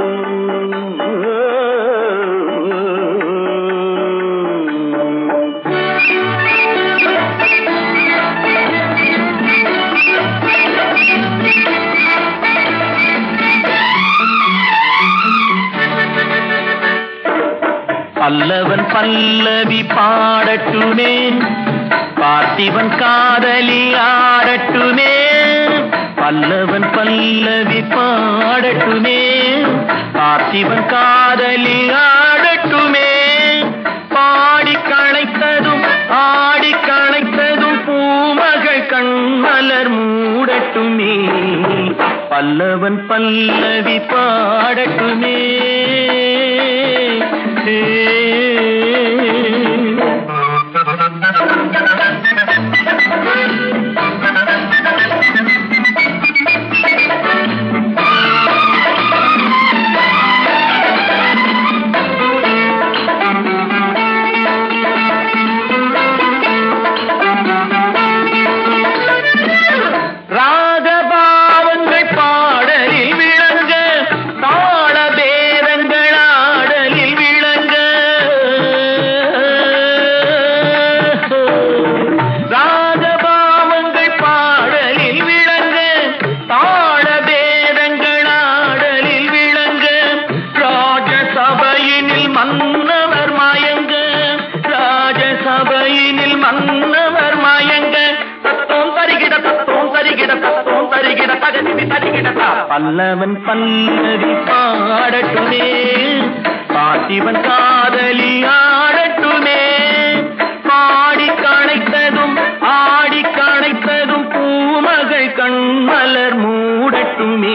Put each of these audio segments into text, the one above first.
பல்லவன் பல்லவி பாடட்டுமே பார்த்திவன் காதலி ஆடட்டுமே பல்லவன் பல்லவி பாடட்டுமே பார்த்திவன் காதலி ஆடட்டுமே பாடி களைத்ததும் ஆடி களைத்ததும் பூமகள் கண்மலர் மூடட்டுமே பல்லவன் பல்லவி பாடட்டுமே ராகபாவங்கள் பாடலில் விளங்க தாள பேரங்கள் ஆடலில் விளங்க ராகபாவங்கள் பாடலில் விளங்க தாள பேரங்கள் ஆடலில் விளங்க ராஜசபையினில் மன்னவர் மயங்க ராஜசபையினில் மன்னவர் மயங்க தத்தோம் தருகிட தத்தோம் தருகிட தத்தோம் தருகிட தகதிமி தருகிட பல்லவன் பல்லவி பாடட்டுமே பாட்டிவன் காதலி ஆடட்டுமே பாடி களைத்ததும் ஆடி களைத்ததும் பூமகள் கண்மலர் மூடட்டுமே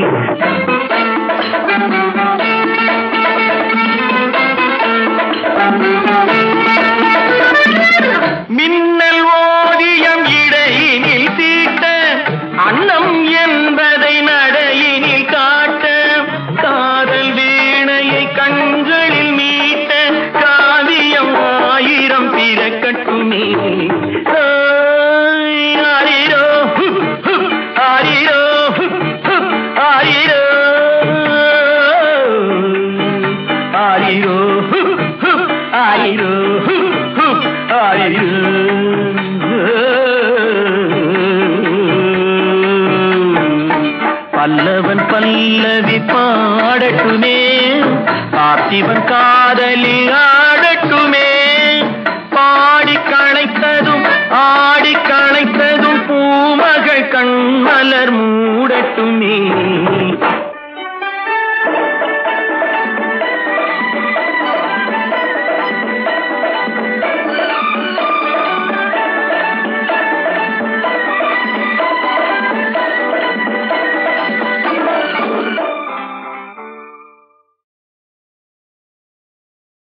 மின்னல் ஓவியம் இடையினில் தீட்ட அன்னம் என்பதை நடையினில் காட்ட காதல் வீணையை கண்களில் மீட்ட காவியம் ஆயிரம் பிறக்கட்டுமே ஆய், ஆரிரோ, ஹு, ஹு, ஆரிரோ, ஹு, ஹு, ஆரிரோ. ஆரிரோ, ஹு, ஹு, ஆரிரோ, ஹு, ஹு, ஆரிரோ. பல்லவன் பல்லவி பாடட்டுமே பார்த்திவன் காதலி ஆடட்டுமே பாடி களைத்ததும் ஆடி களைத்ததும் பூமகள் கண்மலர் மூடட்டுமே